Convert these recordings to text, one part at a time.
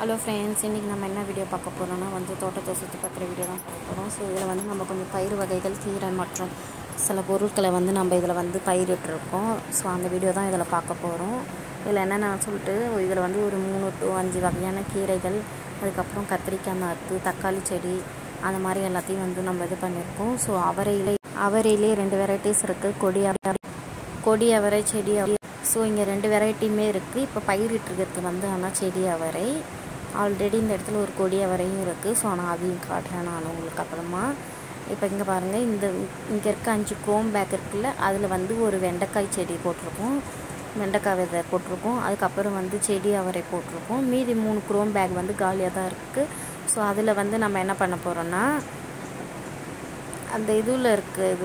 hello friends இன்றைக்கி நம்ம என்ன வீடியோ பார்க்க போகிறோம்னா வந்து தோட்டத்தை சுற்றி பார்க்குற வீடியோ தான் பார்க்க போகிறோம் ஸோ இதில் வந்து நம்ம கொஞ்சம் பயிர் வகைகள் கீரை மற்றும் சில பொருட்களை வந்து நம்ம இதில் வந்து பயிரிட்டிருக்கோம் ஸோ அந்த வீடியோ தான் இதில் பார்க்க போகிறோம் இதில் என்னென்ன சொல்லிட்டு இதில் வந்து ஒரு மூணு டு அஞ்சு வகையான கீரைகள் அதுக்கப்புறம் கத்திரிக்காய் நாற்று தக்காளி செடி அந்த மாதிரி எல்லாத்தையும் வந்து நம்ம இது பண்ணியிருக்கோம் ஸோ அவரையிலே அவரையிலே ரெண்டு வெரைட்டிஸ் இருக்குது கொடி அவரை கொடி அவரை செடி அவரை ஸோ இங்கே ரெண்டு வெரைட்டியுமே இருக்குது இப்போ பயிரிட்டுருக்கிறது வந்து ஆனால் செடி அவரை ஆல்ரெடி இந்த இடத்துல ஒரு கொடி அவரையும் இருக்குது ஸோ நான் அதையும் காட்டுறேன் நான் உங்களுக்கு அப்புறமா இப்போ இங்கே பாருங்கள் இந்த இங்கே இருக்க அஞ்சு கோம் பேக் இருக்குல்ல அதில் வந்து ஒரு வெண்டைக்காய் செடி போட்டிருக்கோம் வெண்டைக்காய் விதை போட்டிருக்கோம் அதுக்கப்புறம் வந்து செடி அவரை போட்டிருக்கோம் மீதி மூணு குரோம் பேக் வந்து காலியாக தான் இருக்குது ஸோ அதில் வந்து நம்ம என்ன பண்ண போகிறோன்னா அந்த இதில் இருக்க இது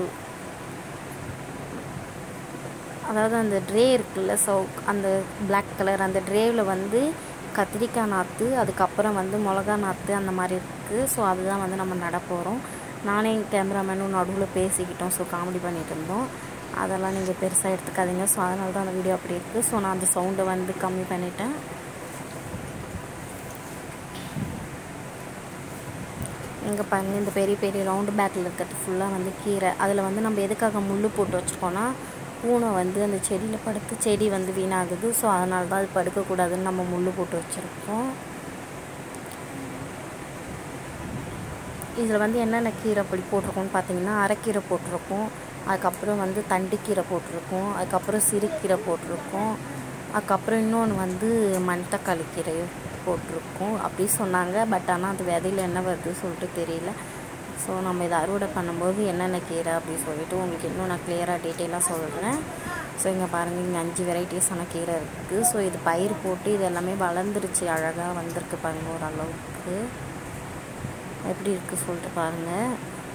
அதாவது அந்த ட்ரே இருக்குல்ல ஸோ அந்த பிளாக் கலர் அந்த ட்ரேவில் வந்து கத்திரிக்காய் நாற்று அதுக்கப்புறம் வந்து மிளகா நாற்று அந்த மாதிரி இருக்குது ஸோ அதுதான் வந்து நம்ம நட போகிறோம் நானே எங்கள் கேமராமேனும் நடுவில் பேசிக்கிட்டோம் ஸோ காமெடி பண்ணிகிட்டு இருந்தோம் அதெல்லாம் நீங்கள் பெருசாக எடுத்துக்காதீங்க ஸோ அதனால தான் அந்த வீடியோ அப்படி இருக்குது ஸோ நான் அந்த சவுண்டை வந்து கம்மி பண்ணிட்டேன் இங்கே பாருங்கள் இந்த பெரிய பெரிய ரவுண்டு பேக்கில் இருக்கிறது ஃபுல்லாக வந்து கீரை அதில் வந்து நம்ம எதுக்காக முள் போட்டு வச்சுருக்கோன்னா பூனை வந்து அந்த செடியில் படுத்து செடி வந்து வீணாகுது ஸோ அதனால தான் அது படுக்கக்கூடாதுன்னு நம்ம முள் போட்டு வச்சுருக்கோம் இதில் வந்து என்னென்ன கீரை அப்படி போட்டிருக்கோம்னு பார்த்தீங்கன்னா அரைக்கீரை போட்டிருக்கோம் அதுக்கப்புறம் வந்து தண்டுக்கீரை போட்டிருக்கோம் அதுக்கப்புறம் சிறுக்கீரை போட்டிருக்கோம் அதுக்கப்புறம் இன்னொன்று வந்து மணத்தக்காளி கீரை போட்டிருக்கோம் அப்படி சொன்னாங்க பட் ஆனால் அது விதையில் என்ன வருது சொல்லிட்டு தெரியல ஸோ நம்ம இதை அறுவடை பண்ணும்போது என்னென்ன கீரை அப்படின்னு சொல்லிட்டு உங்களுக்கு இன்னும் நான் கிளியராக டீட்டெயிலாக சொல்கிறேன் ஸோ இங்கே பாருங்கள் இங்கே அஞ்சு வெரைட்டிஸான கீரை இருக்குது ஸோ இது பயிர் போட்டு இது எல்லாமே வளர்ந்துருச்சு அழகாக வந்திருக்கு பாருங்கள் ஓரளவுக்கு எப்படி இருக்குது சொல்லிட்டு பாருங்கள்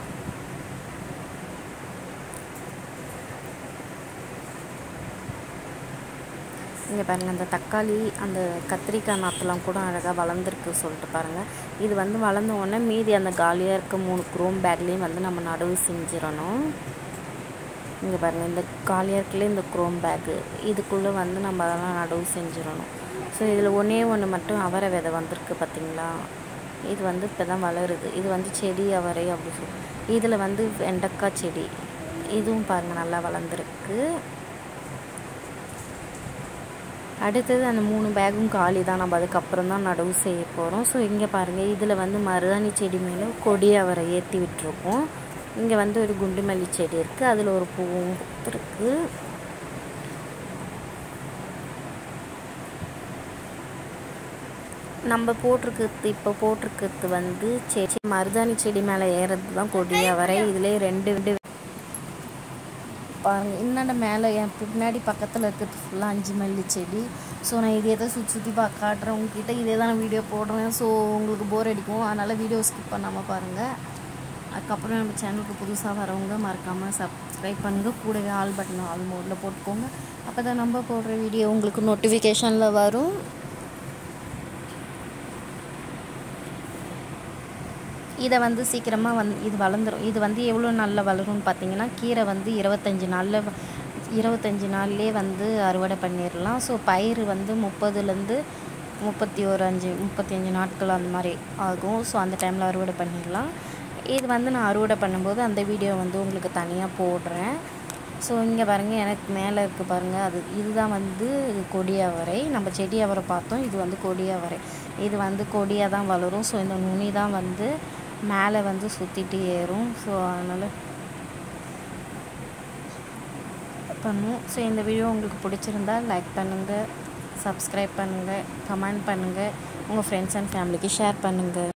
இங்கே பாருங்கள் அந்த தக்காளி அந்த கத்திரிக்காய் நாற்றுலாம் கூட அழகாக வளர்ந்துருக்கு சொல்லிட்டு பாருங்கள் இது வந்து வளர்ந்த உடனே மீதி அந்த காலியாக இருக்க மூணு குரோம் பேக்லேயும் வந்து நம்ம நடவு செஞ்சிடணும் இங்கே பாருங்கள் இந்த காலியாக இருக்குல்ல இந்த குரோம் பேக்கு இதுக்குள்ளே வந்து நம்ம அதெல்லாம் நடவு செஞ்சிடணும் ஸோ இதில் ஒன்றே ஒன்று மட்டும் அவரை விதை வந்திருக்கு பார்த்தீங்களா இது வந்து இப்போ தான் வளருது இது வந்து செடி அவரை அப்படி சொல்லி இதில் வந்து வெண்டைக்காய் செடி இதுவும் பாருங்கள் நல்லா வளர்ந்துருக்கு அடுத்தது அந்த மூணு பேக்கும் காலி தான் நம்ம அதுக்கப்புறம் தான் நடவு செய்ய போகிறோம் ஸோ இங்கே பாருங்கள் இதில் வந்து மருதாணி செடி மேலே கொடி அவரை ஏற்றி விட்டுருக்கோம் இங்கே வந்து ஒரு குண்டு மல்லி செடி இருக்குது அதில் ஒரு பூவும் இருக்குது நம்ம போட்டிருக்கிறது இப்போ போட்டிருக்கிறது வந்து செடி மருதாணி செடி மேலே ஏறது தான் கொடி அவரை இதிலே ரெண்டு ரெண்டு பாருங்கள் இன்னொன்று மேலே என் பின்னாடி பக்கத்தில் இருக்கிறது ஃபுல்லாக அஞ்சு மல்லி செடி ஸோ நான் இதே தான் சுற்றி சுற்றி பார்க்க காட்டுறேன் உங்ககிட்ட இதே தான் வீடியோ போடுறேன் ஸோ உங்களுக்கு போர் அடிக்கும் அதனால் வீடியோ ஸ்கிப் பண்ணாமல் பாருங்கள் அதுக்கப்புறம் நம்ம சேனலுக்கு புதுசாக வரவங்க மறக்காமல் சப்ஸ்கிரைப் பண்ணுங்கள் கூடவே ஆல் பட்டன் ஆல் மோடில் போட்டுக்கோங்க அப்போ தான் நம்ம போடுற வீடியோ உங்களுக்கு நோட்டிஃபிகேஷனில் வரும் இதை வந்து சீக்கிரமாக வந் இது வளர்ந்துடும் இது வந்து எவ்வளோ நாளில் வளரும்னு பார்த்தீங்கன்னா கீரை வந்து இருபத்தஞ்சி நாளில் இருபத்தஞ்சி நாள்லேயே வந்து அறுவடை பண்ணிடலாம் ஸோ பயிர் வந்து முப்பதுலேருந்து முப்பத்தி ஒரு அஞ்சு முப்பத்தி அஞ்சு நாட்கள் அந்த மாதிரி ஆகும் ஸோ அந்த டைமில் அறுவடை பண்ணிடலாம் இது வந்து நான் அறுவடை பண்ணும்போது அந்த வீடியோ வந்து உங்களுக்கு தனியாக போடுறேன் ஸோ இங்கே பாருங்கள் எனக்கு மேலே இருக்குது பாருங்கள் அது இதுதான் வந்து கொடி அவரை நம்ம செடி அவரை பார்த்தோம் இது வந்து கொடி அவரை இது வந்து கொடியாக தான் வளரும் ஸோ இந்த நுனி தான் வந்து மேலே வந்து சுற்றிட்டு ஏறும் ஸோ அதனால் பண்ணும் ஸோ இந்த வீடியோ உங்களுக்கு பிடிச்சிருந்தா லைக் பண்ணுங்கள் சப்ஸ்கிரைப் பண்ணுங்கள் கமெண்ட் பண்ணுங்கள் உங்கள் ஃப்ரெண்ட்ஸ் அண்ட் ஃபேமிலிக்கு ஷேர் பண்ணுங்கள்